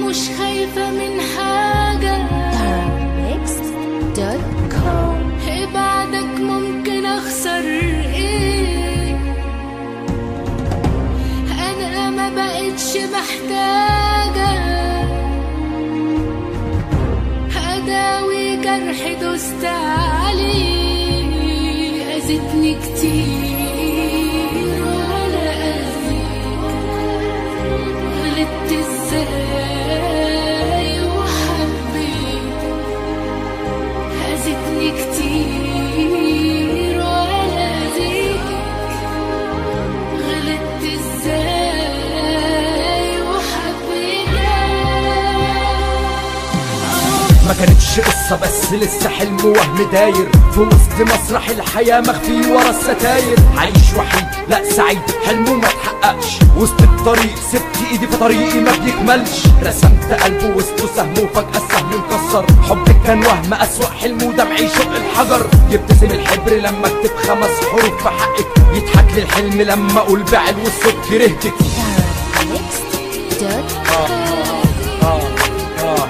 مش خايفة من حاجة Mixed.com بعدك ممكن اخسر ايه انا ما بقتش محتاجة اداوي جرح دوست عليه اذتني كتير ولا اذيك غلطت ازاي وحبيت أذتني كتير ولا أذيك غلطت ازاي وحبيتك ما كانتش قصة بس لسه حلم وهم داير في وسط مسرح الحياة مخفي ورا الستاير عايش وحيد لا سعيد حلمه ما اتحققش وسط الطريق سبت ايدي في طريقي ما بيكملش رسمت قلبه وسطه سهم وفجأة السهم انكسر حبك كان وهم أسوأ حلم ودمعي شق الحجر يبتسم الحبر لما اكتب خمس حروف في حقك يضحك لي الحلم لما اقول بعد والصوت كرهتك Mixed.com اه اه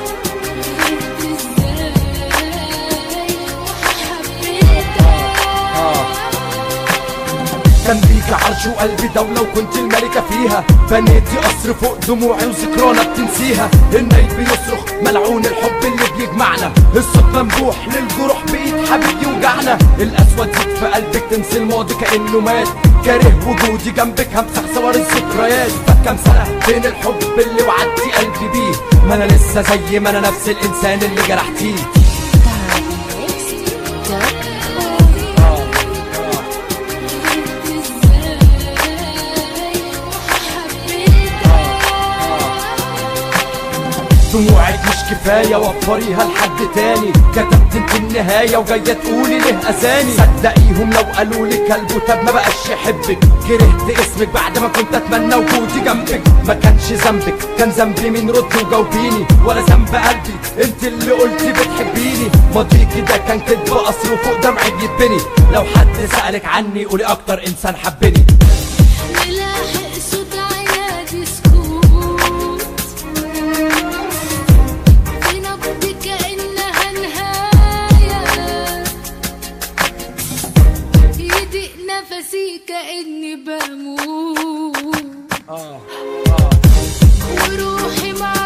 كان ليك عرش وقلبي دولة وكنت الملكة فيها بنيتي قصر فوق دموعي وذكرانا بتنسيها النايت بيصرخ ملعون الحب اللي بيجمعنا الصوت ممدوح للجروح بإيد حبيب يوجعنا الأسود زيد في قلبك تنسي الماضي كأنه مات كاره وجودي جنبك همسح صور الذكريات فات كام سنة فين الحب اللي وعدتي قلبي بيه ما أنا لسه زي ما أنا نفس الإنسان اللي جرحتيه دموعك مش كفاية وفريها لحد تاني كتبت انت النهاية وجاية تقولي له أساني صدقيهم لو قالوا لي كلبه طب ما بقاش يحبك كرهت اسمك بعد ما كنت أتمنى وجودي جنبك ما كانش ذنبك كان ذنبي مين ردي وجاوبيني ولا ذنب قلبي انت اللي قلتي بتحبيني ماضيكي ده كان كدب قصر وفوق دمعي بيتبني لو حد سألك عني قولي أكتر إنسان حبني ملاحق صوت عيادي سكوت في نبض كأنها نهاية يضيق نفسي كأني بموت وروحي مع